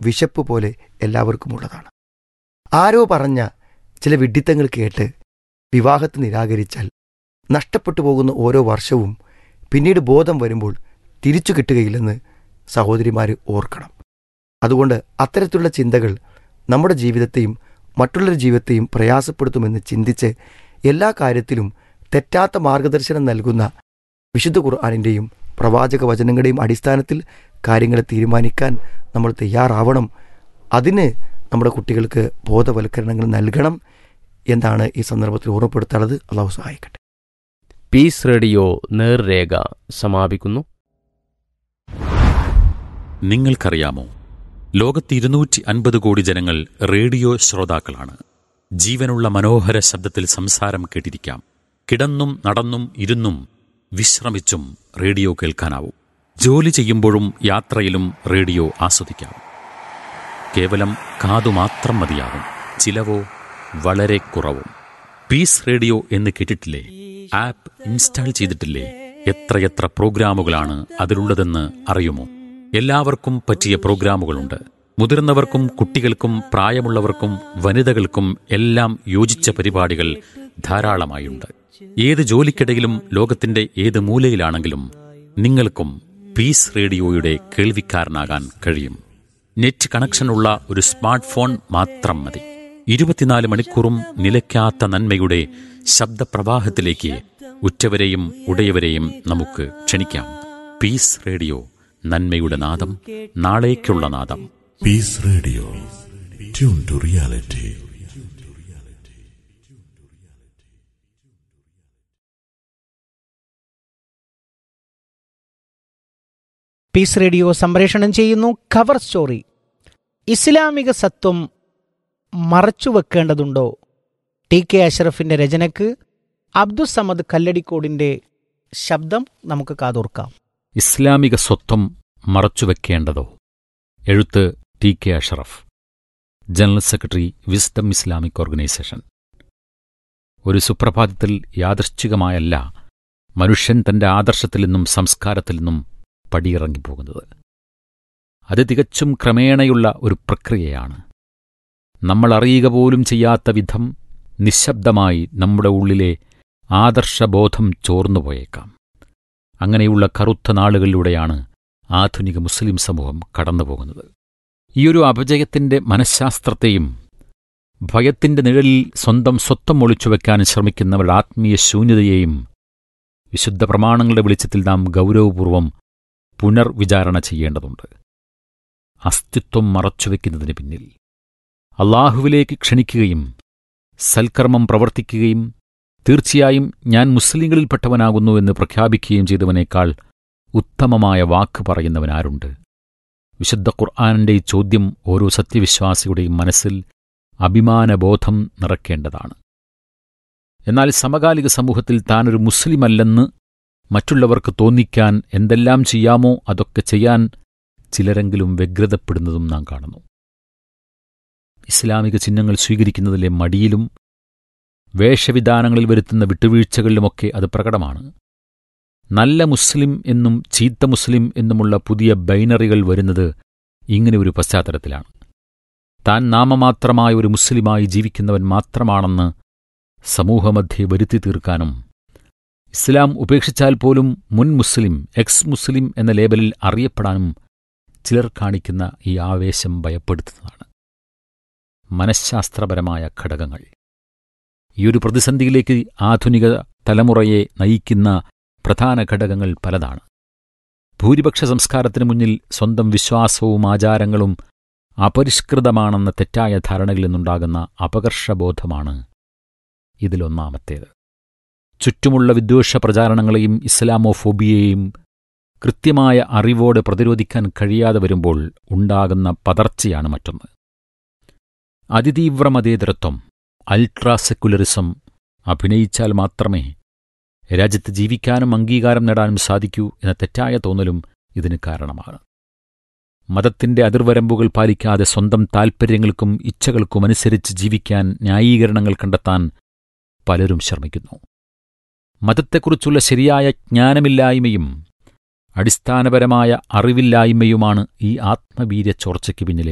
വിശപ്പ് പോലെ എല്ലാവർക്കുമുള്ളതാണ് ആരോ പറഞ്ഞ ചില വിഡ്ഢിത്തങ്ങൾ കേട്ട് വിവാഹത്തെ നിരാകരിച്ചാൽ നഷ്ടപ്പെട്ടു പോകുന്ന ഓരോ വർഷവും പിന്നീട് ബോധം വരുമ്പോൾ തിരിച്ചു കിട്ടുകയില്ലെന്ന് സഹോദരിമാർ ഓർക്കണം അതുകൊണ്ട് അത്തരത്തിലുള്ള ചിന്തകൾ നമ്മുടെ ജീവിതത്തെയും മറ്റുള്ളവരുടെ ജീവിതത്തെയും പ്രയാസപ്പെടുത്തുമെന്ന് ചിന്തിച്ച് എല്ലാ കാര്യത്തിലും തെറ്റാത്ത മാർഗദർശനം നൽകുന്ന വിശുദ്ധ ഖുർആാനിൻ്റെയും പ്രവാചക വചനങ്ങളുടെയും അടിസ്ഥാനത്തിൽ കാര്യങ്ങളെ തീരുമാനിക്കാൻ നമ്മൾ തയ്യാറാവണം അതിന് നമ്മുടെ കുട്ടികൾക്ക് ബോധവൽക്കരണങ്ങൾ നൽകണം എന്നാണ് ഈ സന്ദർഭത്തിൽ ഓർമ്മപ്പെടുത്താനുള്ളത് അള്ളാഹു സഹായിക്കട്ടെ പീസ് റേഡിയോ നേർരേഖ സമാപിക്കുന്നു നിങ്ങൾക്കറിയാമോ ലോകത്ത് ഇരുന്നൂറ്റി അൻപത് കോടി ജനങ്ങൾ റേഡിയോ ശ്രോതാക്കളാണ് ജീവനുള്ള മനോഹര ശബ്ദത്തിൽ സംസാരം കേട്ടിരിക്കാം കിടന്നും നടന്നും ഇരുന്നും വിശ്രമിച്ചും റേഡിയോ കേൾക്കാനാവും ജോലി ചെയ്യുമ്പോഴും യാത്രയിലും റേഡിയോ ആസ്വദിക്കാം കേവലം കാതുമാത്രം മതിയാകും ചിലവോ വളരെ കുറവും പീസ് റേഡിയോ എന്ന് കേട്ടിട്ടില്ലേ ആപ്പ് ഇൻസ്റ്റാൾ ചെയ്തിട്ടില്ലേ എത്രയെത്ര പ്രോഗ്രാമുകളാണ് അതിലുള്ളതെന്ന് അറിയുമോ എല്ലാവർക്കും പറ്റിയ പ്രോഗ്രാമുകളുണ്ട് മുതിർന്നവർക്കും കുട്ടികൾക്കും പ്രായമുള്ളവർക്കും വനിതകൾക്കും എല്ലാം യോജിച്ച പരിപാടികൾ ധാരാളമായുണ്ട് ഏത് ജോലിക്കിടയിലും ലോകത്തിന്റെ ഏത് മൂലയിലാണെങ്കിലും നിങ്ങൾക്കും പീസ് റേഡിയോയുടെ കേൾവിക്കാരനാകാൻ കഴിയും നെറ്റ് കണക്ഷനുള്ള ഒരു സ്മാർട്ട് ഫോൺ മാത്രം മതി ഇരുപത്തിനാല് മണിക്കൂറും നിലയ്ക്കാത്ത നന്മയുടെ ശബ്ദപ്രവാഹത്തിലേക്ക് ഉറ്റവരെയും ഉടയവരെയും നമുക്ക് ക്ഷണിക്കാം പീസ് റേഡിയോ നന്മയുടെ നാദം നാളേക്കുള്ള നാദം Peace Radio. Tune to reality. Peace radio സംപ്രേഷണം ചെയ്യുന്നു കവർ സ്റ്റോറി ഇസ്ലാമിക സത്വം മറച്ചുവെക്കേണ്ടതുണ്ടോ ടി കെ അഷറഫിന്റെ രചനയ്ക്ക് അബ്ദുസമദ് കല്ലടിക്കോടിന്റെ ശബ്ദം നമുക്ക് കാതോർക്കാം ഇസ്ലാമിക സ്വത്വം മറച്ചുവെക്കേണ്ടതോ എഴുത്ത് T K Ashraf general secretary wisdom Islamic organisation ഒരു സുപ്രഭാതത്തിൽ യാദൃശ്ചികമായല്ല മനുഷ്യൻ തന്റെ ആദർശത്തിൽ നിന്നും സംസ്കാരത്തിൽ നിന്നും പടിയിറങ്ങിപ്പോകുന്നത് അത് തികച്ചും ക്രമേണയുള്ള ഒരു പ്രക്രിയയാണ് നമ്മൾ അറിയുക പോലും ചെയ്യാത്ത വിധം നിശബ്ദമായി നമ്മുടെ ഉള്ളിലെ ആദർശബോധം ചോർന്നുപോയേക്കാം അങ്ങനെയുള്ള കറുത്ത നാളുകളിലൂടെയാണ് ആധുനിക മുസ്ലിം സമൂഹം കടന്നുപോകുന്നത് ഈയൊരു അപജയത്തിന്റെ മനഃശാസ്ത്രത്തെയും ഭയത്തിന്റെ നിഴലിൽ സ്വന്തം സ്വത്വം ഒളിച്ചുവെക്കാൻ ശ്രമിക്കുന്നവരുടെ ആത്മീയ ശൂന്യതയെയും വിശുദ്ധ പ്രമാണങ്ങളുടെ വെളിച്ചത്തിൽ നാം ഗൗരവപൂർവം പുനർവിചാരണ ചെയ്യേണ്ടതുണ്ട് അസ്തിത്വം മറച്ചുവെക്കുന്നതിന് പിന്നിൽ അള്ളാഹുവിലേക്ക് ക്ഷണിക്കുകയും സൽക്കർമ്മം പ്രവർത്തിക്കുകയും തീർച്ചയായും ഞാൻ മുസ്ലിങ്ങളിൽപ്പെട്ടവനാകുന്നു എന്ന് പ്രഖ്യാപിക്കുകയും ചെയ്തവനേക്കാൾ ഉത്തമമായ വാക്ക് പറയുന്നവനാരുണ്ട് വിശുദ്ധ ഖുർആാനിന്റെ ഈ ചോദ്യം ഓരോ സത്യവിശ്വാസിയുടെയും മനസ്സിൽ അഭിമാനബോധം നിറയ്ക്കേണ്ടതാണ് എന്നാൽ സമകാലിക സമൂഹത്തിൽ താനൊരു മുസ്ലിമല്ലെന്ന് മറ്റുള്ളവർക്ക് തോന്നിക്കാൻ എന്തെല്ലാം ചെയ്യാമോ അതൊക്കെ ചെയ്യാൻ ചിലരെങ്കിലും വ്യഗ്രതപ്പെടുന്നതും നാം കാണുന്നു ഇസ്ലാമിക ചിഹ്നങ്ങൾ സ്വീകരിക്കുന്നതിലെ മടിയിലും വേഷവിധാനങ്ങളിൽ വരുത്തുന്ന വിട്ടുവീഴ്ചകളിലുമൊക്കെ അത് പ്രകടമാണ് നല്ല മുസ്ലിം എന്നും ചീത്ത മുസ്ലിം എന്നുമുള്ള പുതിയ ബൈനറികൾ വരുന്നത് ഇങ്ങനെ ഒരു പശ്ചാത്തലത്തിലാണ് താൻ നാമമാത്രമായ ഒരു മുസ്ലിമായി ജീവിക്കുന്നവൻ മാത്രമാണെന്ന് സമൂഹമധ്യേ വരുത്തി തീർക്കാനും ഇസ്ലാം ഉപേക്ഷിച്ചാൽ പോലും മുൻ മുസ്ലിം എക്സ് മുസ്ലിം എന്ന ലേബലിൽ അറിയപ്പെടാനും ചിലർ കാണിക്കുന്ന ഈ ആവേശം ഭയപ്പെടുത്തുന്നതാണ് മനഃശാസ്ത്രപരമായ ഘടകങ്ങൾ ഈയൊരു പ്രതിസന്ധിയിലേക്ക് ആധുനിക തലമുറയെ നയിക്കുന്ന പ്രധാന ഘടകങ്ങൾ പലതാണ് ഭൂരിപക്ഷ സംസ്കാരത്തിനു മുന്നിൽ സ്വന്തം വിശ്വാസവും ആചാരങ്ങളും അപരിഷ്കൃതമാണെന്ന തെറ്റായ ധാരണകളിൽ നിന്നുണ്ടാകുന്ന അപകർഷബോധമാണ് ഇതിലൊന്നാമത്തേത് ചുറ്റുമുള്ള വിദ്വേഷ പ്രചാരണങ്ങളെയും ഇസ്ലാമോഫോബിയയെയും കൃത്യമായ അറിവോടെ പ്രതിരോധിക്കാൻ കഴിയാതെ വരുമ്പോൾ ഉണ്ടാകുന്ന പതർച്ചയാണ് മറ്റൊന്ന് അതിതീവ്ര മതേതരത്വം അൾട്രാ സെക്കുലറിസം അഭിനയിച്ചാൽ മാത്രമേ രാജ്യത്ത് ജീവിക്കാനും അംഗീകാരം നേടാനും സാധിക്കൂ എന്ന തെറ്റായ തോന്നലും ഇതിന് കാരണമാണ് മതത്തിന്റെ അതിർവരമ്പുകൾ പാലിക്കാതെ സ്വന്തം താൽപ്പര്യങ്ങൾക്കും ഇച്ഛകൾക്കും അനുസരിച്ച് ജീവിക്കാൻ ന്യായീകരണങ്ങൾ കണ്ടെത്താൻ പലരും ശ്രമിക്കുന്നു മതത്തെക്കുറിച്ചുള്ള ശരിയായ ജ്ഞാനമില്ലായ്മയും അടിസ്ഥാനപരമായ അറിവില്ലായ്മയുമാണ് ഈ ആത്മവീര്യ ചോർച്ചയ്ക്ക് പിന്നിലെ